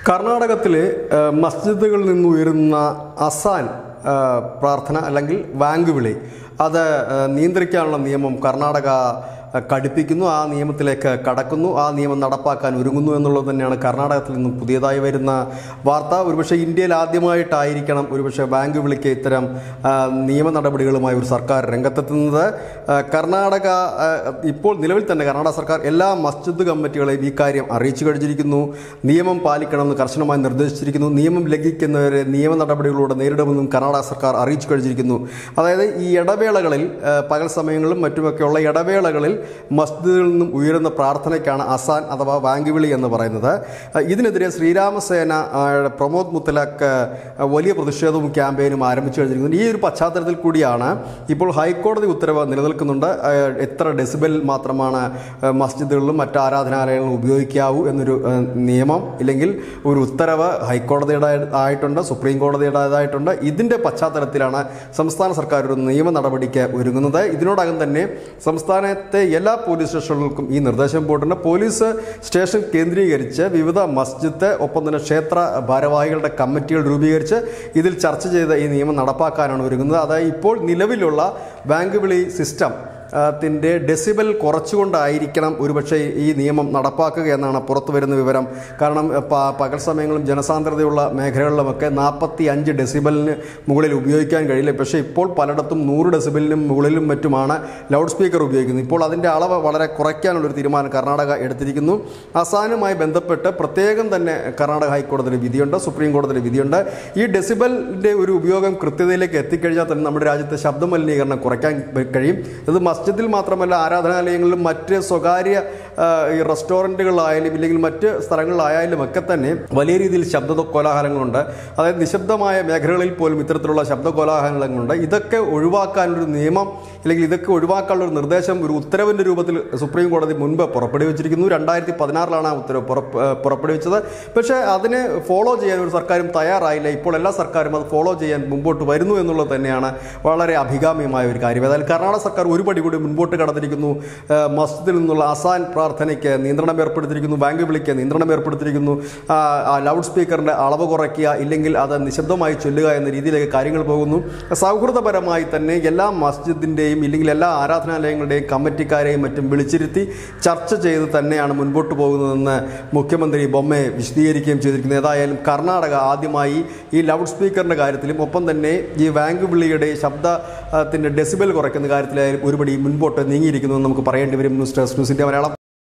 കർണാടകത്തിലെ ആ, മസ്ജിദുകളിൽ നിന്ന് ഉയരുന്ന അസാൻ ആ, പ്രാർത്ഥന അല്ലെങ്കിൽ വാങ്ക് വിളി അത് ആ, നിയന്ത്രിക്കാനുള്ള നിയമം കർണാടക ആ, കടുപ്പിക്കുന്നു ആ നിയമത്തിലേക്ക് കടക്കുന്നു ആ നിയമം നടപ്പാക്കാൻ ഒരുങ്ങുന്നു എന്നുള്ളത് തന്നെയാണ് കർണാടകത്തിൽ നിന്നും പുതിയതായി വരുന്ന വാർത്ത ഒരുപക്ഷെ ഇന്ത്യയിൽ ആദ്യമായിട്ടായിരിക്കണം ഒരുപക്ഷെ ബാങ്ക് വിളിക്ക് ഇത്തരം ആ, നിയമ നടപടികളുമായി ഒരു സർക്കാർ രംഗത്തെത്തുന്നത് ആ, കർണാടക ആ, ഇപ്പോൾ നിലവിൽ തന്നെ കർണാടക സർക്കാർ എല്ലാ മസ്ജിദ് കമ്മിറ്റികളെയും ഈ കാര്യം അറിയിച്ചു കഴിഞ്ഞിരിക്കുന്നു നിയമം പാലിക്കണമെന്ന് കർശനമായി നിർദ്ദേശിച്ചിരിക്കുന്നു നിയമം ലംഘിക്കുന്നവരെ നിയമ നടപടികളിലൂടെ നേരിടുമെന്നും കർണാടക സർക്കാർ അറിയിച്ചു കഴിഞ്ഞിരിക്കുന്നു അതായത് ഈ ഇടവേളകളിൽ ആ, പകൽ സമയങ്ങളിലും മറ്റുമൊക്കെയുള്ള ഇടവേളകളിൽ മസ്ജിദുകളിൽ നിന്നും ഉയരുന്ന പ്രാർത്ഥനയ്ക്കാണ് അസാൻ അഥവാ വാങ്കുവിളി എന്ന് പറയുന്നത് ആ, ഇതിനെതിരെ ശ്രീരാമസേന ആ, പ്രമോദ് മുത്തലാഖ് ആ, വലിയ പ്രതിഷേധവും ക്യാമ്പയിനും ആരംഭിച്ചു കഴിഞ്ഞിരിക്കുന്നു ഈ ഒരു പശ്ചാത്തലത്തിൽ കൂടിയാണ് ഇപ്പോൾ ഹൈക്കോടതി ഉത്തരവ് നിലനിൽക്കുന്നുണ്ട് ആ, എത്ര ഡെസിബൽ മാത്രമാണ് ആ, മസ്ജിദുകളിലും മറ്റ് ആരാധനാലയങ്ങളിലും ഉപയോഗിക്കാവൂ എന്നൊരു ആ, നിയമം ഇല്ലെങ്കിൽ ഒരു ഉത്തരവ് ഹൈക്കോടതിയുടെ ആയിട്ടുണ്ട് സുപ്രീം കോടതിയുടേതായിട്ടുണ്ട് ഇതിൻ്റെ പശ്ചാത്തലത്തിലാണ് സംസ്ഥാന സർക്കാർ ഒരു നിയമ നടപടിക്ക് ഒരുങ്ങുന്നത് ഇതിനോടകം തന്നെ സംസ്ഥാനത്തെ എല്ലാ പോലീസ് സ്റ്റേഷനുകൾക്കും ഈ നിർദ്ദേശം പോയിട്ടുണ്ട് പോലീസ് സ്റ്റേഷൻ കേന്ദ്രീകരിച്ച് വിവിധ മസ്ജിദ് ഒപ്പം തന്നെ ക്ഷേത്ര ഭാരവാഹികളുടെ കമ്മിറ്റികൾ രൂപീകരിച്ച് ഇതിൽ ചർച്ച ചെയ്ത ഈ നിയമം നടപ്പാക്കാനാണ് ഒരുങ്ങുന്നത് അതായത് ഇപ്പോൾ നിലവിലുള്ള ബാങ്ക് വിളി സിസ്റ്റം ത്തിൻ്റെ ഡെസിബൽ കുറച്ചുകൊണ്ടായിരിക്കണം ഒരുപക്ഷെ ഈ നിയമം നടപ്പാക്കുക എന്നാണ് പുറത്തു വരുന്ന വിവരം കാരണം പ- പകൽ സമയങ്ങളും ജനസാന്ദ്രതയുള്ള മേഖലകളിലുമൊക്കെ നാൽപ്പത്തി അഞ്ച് ഡെസിബലിന് മുകളിൽ ഉപയോഗിക്കാൻ കഴിയില്ല പക്ഷേ ഇപ്പോൾ പലയിടത്തും നൂറ് ഡെസിബലിനും മുകളിലും മറ്റുമാണ് ലൗഡ് സ്പീക്കർ ഉപയോഗിക്കുന്നത് ഇപ്പോൾ അതിൻ്റെ അളവ് വളരെ കുറയ്ക്കാനുള്ളൊരു തീരുമാനം കർണാടക എടുത്തിരിക്കുന്നു അസാനുമായി ബന്ധപ്പെട്ട് പ്രത്യേകം തന്നെ കർണാടക ഹൈക്കോടതിയുടെ വിധിയുണ്ട് സുപ്രീം കോടതിയുടെ വിധിയുണ്ട് ഈ ഡെസിബലിൻ്റെ ഒരു ഉപയോഗം കൃത്യതയിലേക്ക് എത്തിക്കഴിഞ്ഞാൽ തന്നെ നമ്മുടെ രാജ്യത്തെ ശബ്ദ മലിനീകരണം കുറയ്ക്കാൻ കഴിയും ഇത് മസ്ജിദിൽ മാത്രമല്ല ആരാധനാലയങ്ങളിലും മറ്റ് സ്വകാര്യ ആ, ഈ റെസ്റ്റോറൻറ്റുകളിലായാലും ഇല്ലെങ്കിൽ മറ്റ് സ്ഥലങ്ങളിലായാലും ഒക്കെ തന്നെ വലിയ രീതിയിൽ ശബ്ദ കോലാഹലങ്ങളുണ്ട് അതായത് നിശബ്ദമായ മേഖലകളിൽ പോലും ഇത്തരത്തിലുള്ള ശബ്ദ കോലാഹലങ്ങളുണ്ട് ഇതൊക്കെ ഒഴിവാക്കാനൊരു നിയമം അല്ലെങ്കിൽ ഇതൊക്കെ ഒഴിവാക്കാനുള്ള ഒരു നിർദ്ദേശം ഒരു ഉത്തരവിൻ്റെ രൂപത്തിൽ സുപ്രീം കോടതി മുൻപ് പുറപ്പെടുവിച്ചിരിക്കുന്നു രണ്ടായിരത്തി പതിനാറിലാണ് ആ ഉത്തരവ് പുറപ്പ്- ആ, പുറപ്പെടുവിച്ചത് പക്ഷേ അതിനെ ഫോളോ ചെയ്യാൻ ഒരു സർക്കാരും തയ്യാറായില്ല ഇപ്പോൾ എല്ലാ സർക്കാരും അത് ഫോളോ ചെയ്യാൻ മുമ്പോട്ട് വരുന്നു എന്നുള്ളത് തന്നെയാണ് വളരെ അഭികാമ്യമായ ഒരു കാര്യം അതായത് കർണാടക സർക്കാർ ഒരു പടി കൂടി മുൻപോട്ട് കടന്നിരിക്കുന്നു ആ, മസ്ജിദിൽ നിന്നുള്ള അസാൻ പ്രാർത്ഥനയ്ക്ക് നിയന്ത്രണം ഏർപ്പെടുത്തിയിരിക്കുന്നു ബാങ്ക് വിളിക്ക് നിയന്ത്രണം ഏർപ്പെടുത്തിയിരിക്കുന്നു ആ, ആ ലൗഡ് സ്പീക്കറിൻ്റെ അളവ് കുറയ്ക്കുക ഇല്ലെങ്കിൽ അത് നിശബ്ദമായി ചൊല്ലുക എന്ന രീതിയിലേക്ക് കാര്യങ്ങൾ പോകുന്നു സൗഹൃദപരമായി തന്നെ എല്ലാ മസ്ജിദിൻ്റെയും ഇല്ലെങ്കിൽ എല്ലാ ആരാധനാലയങ്ങളുടെയും കമ്മിറ്റിക്കാരെയും മറ്റും വിളിച്ചിരുത്തി ചർച്ച ചെയ്ത് തന്നെയാണ് മുൻപോട്ട് പോകുന്നതെന്ന് മുഖ്യമന്ത്രി ബൊമ്മെ വിശദീകരിക്കുകയും ചെയ്തിരിക്കുന്നത് ഏതായാലും കർണാടക ആദ്യമായി ഈ ലൗഡ് സ്പീക്കറിൻ്റെ കാര്യത്തിലും ഒപ്പം തന്നെ ഈ വാങ്ക് വിളിയുടെ ശബ്ദത്തിൻ്റെ ഡെസിബൽ കുറയ്ക്കുന്ന കാര്യത്തിലായാലും ഒരുപടി മുൻപോട്ട് നീങ്ങിയിരിക്കുന്നു എന്ന് നമുക്ക് പറയേണ്ടി വരും news desk news India Malayalam